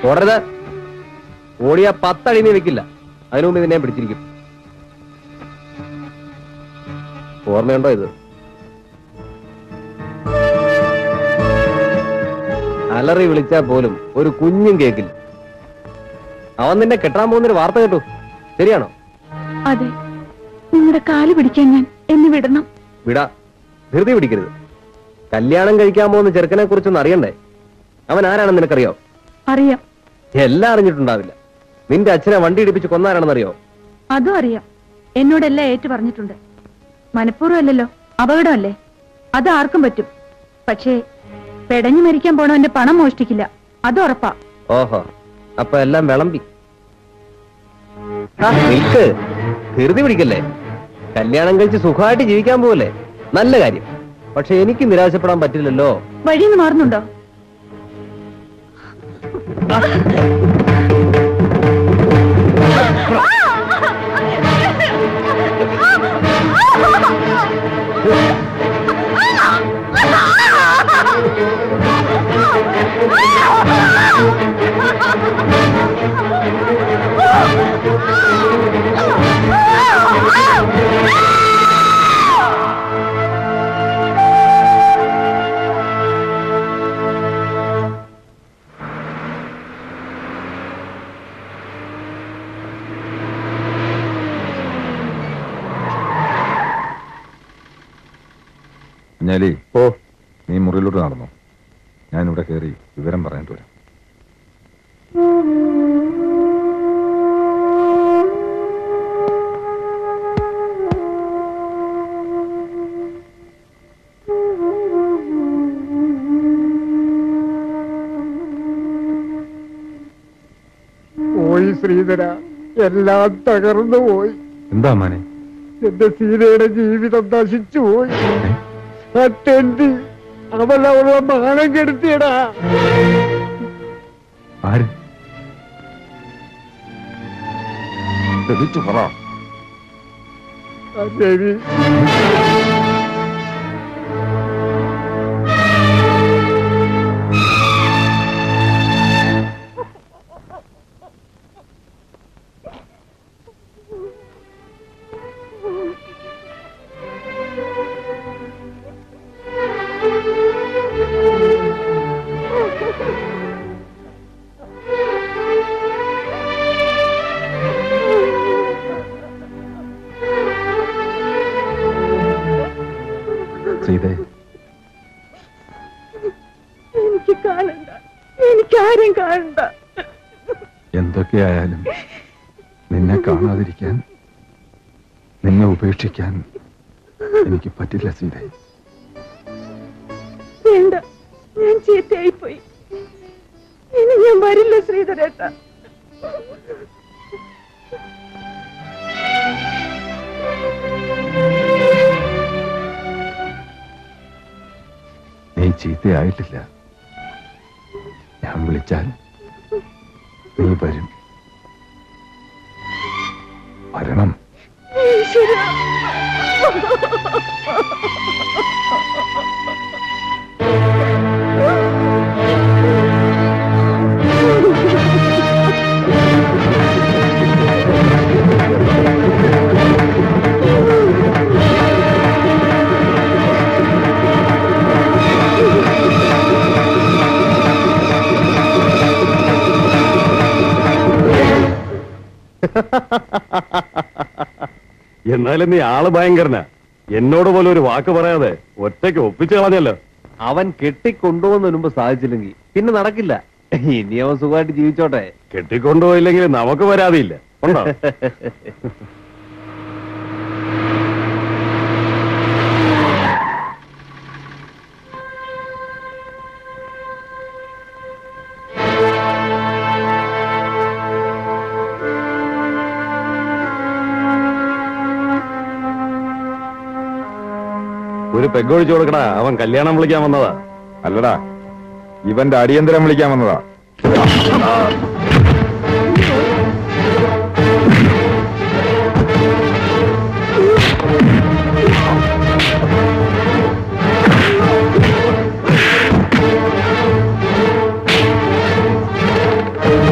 തുടരുത് ഓടിയ പത്തടി നീ വെക്കില്ല അതിനു മുമ്പ് നിന്നെ ഞാൻ പിടിച്ചിരിക്കും ഓർമ്മയുണ്ടോ ഇത് അലറി വിളിച്ചാൽ പോലും ഒരു കുഞ്ഞും കേക്കില്ല അവൻ നിന്നെ കെട്ടാൻ പോകുന്നൊരു വാർത്ത കേട്ടു ശരിയാണോ അതെ നിങ്ങളുടെ കാല് പിടിക്കാൻ ഞാൻ എന്നെ വിടണം വിടാ ധൃതി പിടിക്കരുത് കല്യാണം കഴിക്കാൻ പോകുന്ന ചെറുക്കനെ കുറിച്ചൊന്നും അറിയണ്ടേ അവൻ ആരാണെന്ന് നിനക്കറിയോ അറിയാം എല്ലാം അറിഞ്ഞിട്ടുണ്ടാവില്ല നിന്റെ അച്ഛനെ വണ്ടി ഇടിപ്പിച്ച് കൊന്നാരാണെന്നറിയോ അതും അറിയാം എന്നോടെല്ലാം ഏറ്റു പറഞ്ഞിട്ടുണ്ട് മനഃപൂർവ്വം അല്ലല്ലോ അപകടമല്ലേ അത് ആർക്കും പറ്റും പക്ഷേ പെടഞ്ഞു മരിക്കാൻ പോണവന്റെ പണം മോഷ്ടിക്കില്ല അത് ഉറപ്പാ ഓഹോ അപ്പൊ എല്ലാം വിളമ്പി ആ, നിൽക്ക് ധൃതി പിടിക്കല്ലേ കല്യാണം കഴിച്ച് സുഖമായിട്ട് ജീവിക്കാൻ പോവല്ലേ നല്ല കാര്യം പക്ഷെ എനിക്ക് നിരാശപ്പെടാൻ പറ്റില്ലല്ലോ വഴിന്ന് മാറുന്നുണ്ടോ ഞാലി ഓ നീ മുറിയിലോട്ട് നടന്നു ഞാനിവിടെ കയറി വിവരം പറഞ്ഞിട്ട് വരാം പോയി ശ്രീധര എല്ലാം തകർന്നു പോയി എന്താ മാനെ എന്റെ സീതയുടെ ജീവിതം നശിച്ചു പോയി അറ്റൻഡ് അവൾ അവളുടെ മാനം കെടുത്തിയടാ ആര് തെളിച്ചു പറ ആ രവി സീതേ എനിക്ക് കാണണ്ട എനിക്കാരും കാണണ്ട എന്തൊക്കെയായാലും നിന്നെ കാണാതിരിക്കാൻ നിന്നെ ഉപേക്ഷിക്കാൻ എനിക്ക് പറ്റില്ല സീതേ വേണ്ട ഞാൻ ചീത്തയായിപ്പോയി ഇനി ഞാൻ വരില്ല ശ്രീധരേട്ട നീ ചീത്തയായിട്ടില്ല ഞാൻ വിളിച്ചാൽ നീ വരും വരണം ഈശ്വരാ. എന്നാലും നീ ആള് ഭയങ്കരനാ എന്നോട് പോലും ഒരു വാക്ക് പറയാതെ ഒറ്റയ്ക്ക് ഒപ്പിച്ചു കളഞ്ഞല്ലോ അവൻ കെട്ടിക്കൊണ്ടുപോകുന്നതിന് മുമ്പ് സാധിച്ചില്ലെങ്കിൽ പിന്നെ നടക്കില്ല ഇനി അവൻ സുഖമായിട്ട് ജീവിച്ചോട്ടെ കെട്ടിക്കൊണ്ടുപോയില്ലെങ്കിൽ നമുക്ക് പരാതിയില്ല ഉണ്ടോ ഒരു പെഗൊഴിച്ചു കൊടുക്കടാ അവൻ കല്യാണം വിളിക്കാൻ വന്നതാ അല്ലടാ ഇവന്റെ അടിയന്തരം വിളിക്കാൻ വന്നതാ ആ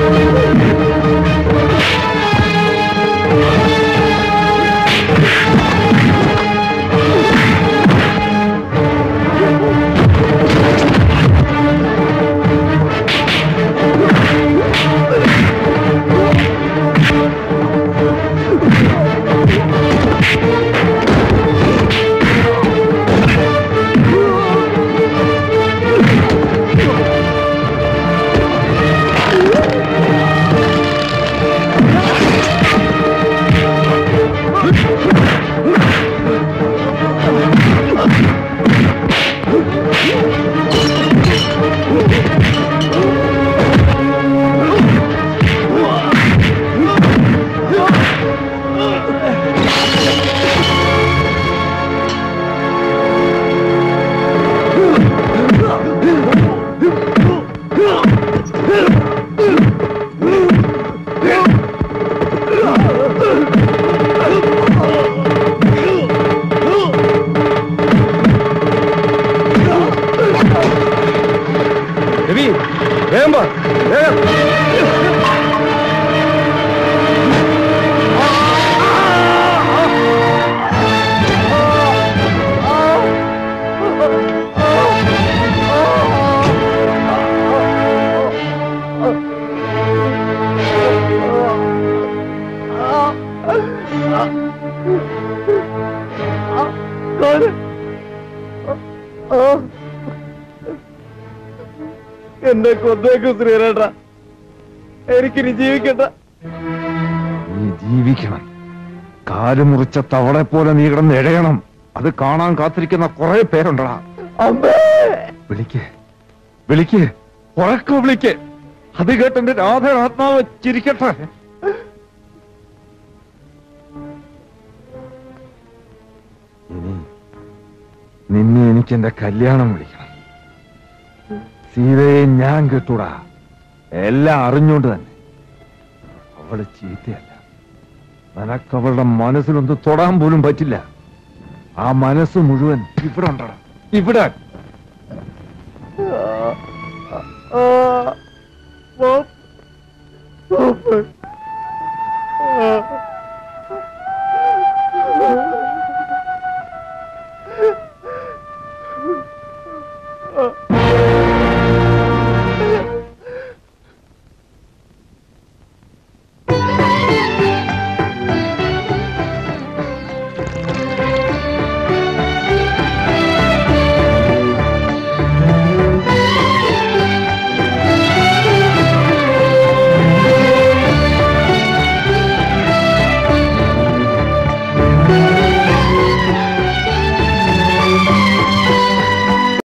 എന്നെ കൊന്നേക്കും ശ്രീരേട്ട എനിക്കിനി ജീവിക്കണ്ട നീ ജീവിക്കണം കാല് മുറിച്ച തവളെ പോലെ നീ കിടന്ന് എഴയണം അത് കാണാൻ കാത്തിരിക്കുന്ന കുറെ പേരുണ്ടടാ അമ്മേ വിളിക്ക് വിളിക്ക് ഉറക്കെ വിളിക്ക് അത് കേട്ടെന്റെ രാധ ആത്മാവ് ചിരിക്കട്ടെ ഇനി നിന്നെ എനിക്ക് എന്റെ കല്യാണം വിളിക്കണം സീതയെ ഞാൻ കെട്ടൂടാ എല്ലാം അറിഞ്ഞുകൊണ്ട് തന്നെ അവള് ചീത്തയല്ല നിനക്ക് അവളുടെ മനസ്സിലൊന്ന് തൊടാൻ പോലും പറ്റില്ല ആ മനസ്സ് മുഴുവൻ ഇവിടെ ഉണ്ടടാ ഇവിടെ ആ, ആ, ആ,